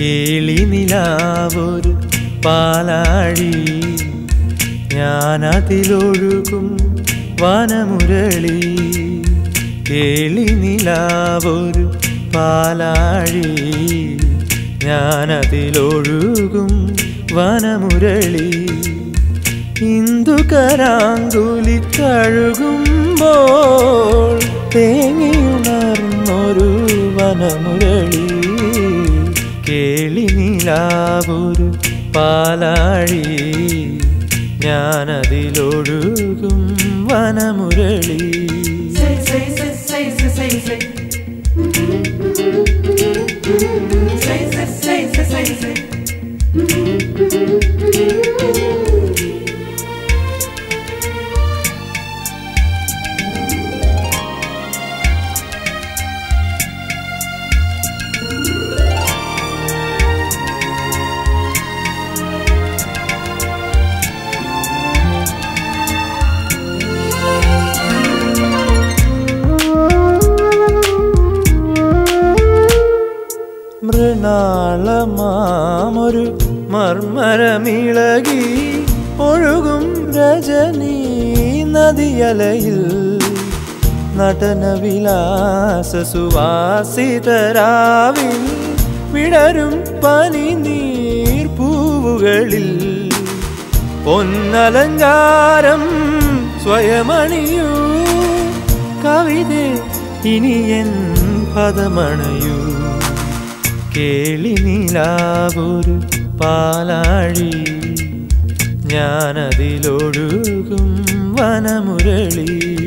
കേളി നിലാവൊരു പാലാഴി ഞാനതിലൊഴുകും വനമുരളി കേളി നിലാവൊരു പാലാഴി ഞാനതിലൊഴുകും വനമുരളി ഇന്ദുകരാങ്കുലി തഴുകുമ്പോൾ തേങ്ങിയുണർന്നൊരു വനമുരളി കേളി നിലാവൊരു പാലാഴി ഞാനതിലൊഴുകും വനമുരളി Say, say, say, say, say, say, say. Say, say, say, say, say, say. മൃണാളമാമൊരു മർമരമിളകി ഒഴുകും രജനീ നദിയലയിൽ നടനവിലാസ സുവാസിതരാവിൽ വിടരും പനി നീർ പൂവുകളിൽ പൊന്നലങ്കാരം സ്വയമണിയൂ കവിത ഇനിയൻ പദമണയൂ കേളി നിലാവൊരു പാലാഴി ഞാനതിലൊഴുകും വനമുരളി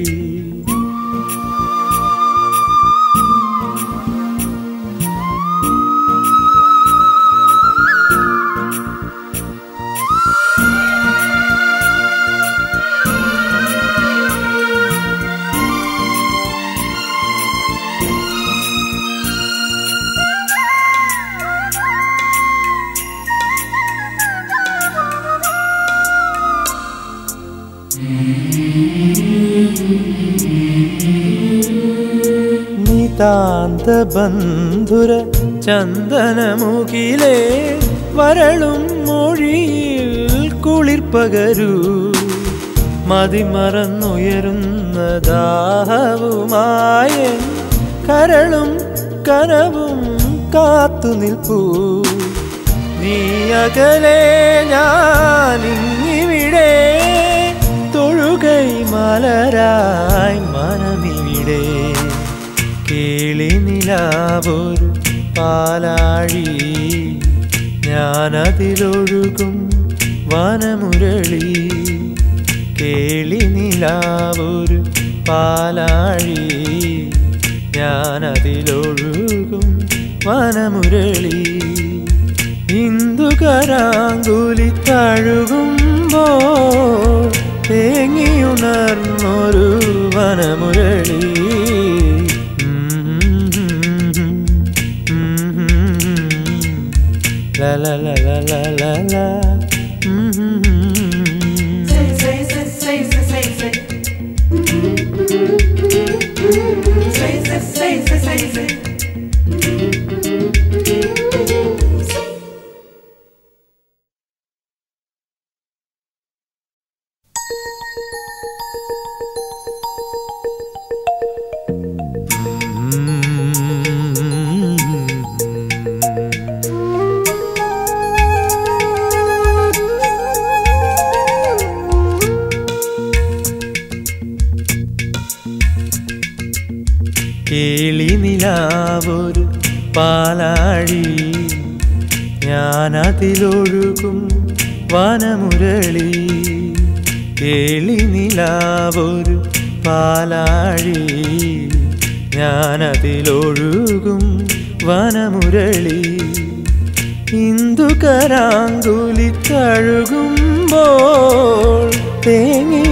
നിതാന്ത ബന്ധുര ചന്ദനമുകിലേ വരളും മൊഴിയിൽ കുളിർപ്പകരൂ മതിമറന്നുയരുന്ന ദാഹവുമായ കരളും കനവും കാത്തു നിൽപ്പൂ നീ അകലെ ഞാനിങ്ങിവിടെ തൊഴുകൈ മലരായി മനമിവിടെ കേളി നിലാവൊരു പാലാഴി ഞാനതിലൊഴുകും വനമുരളി കേളി നിലാവൊരു പാലാഴി ഞാനതിലൊഴുകും വനമുരളി ഇന്ദുകരാങ്കുലി തഴുകുമ്പോൾ തേങ്ങിയുണർന്നൊരു വനമുരളി ലലലലലലല. Say, say, say, say, say, say, say. Say, say, say, say, say, say. കേളി നിലാവൊരു പാലാഴി ഞാനതിലൊഴുകും വനമുരളി കേളി നിലാവൊരു പാലാഴി ഞാനതിലൊഴുകും വനമുരളി ഇന്ദുകരാങ്കുലി തഴുകുമ്പോൾ തേങ്ങി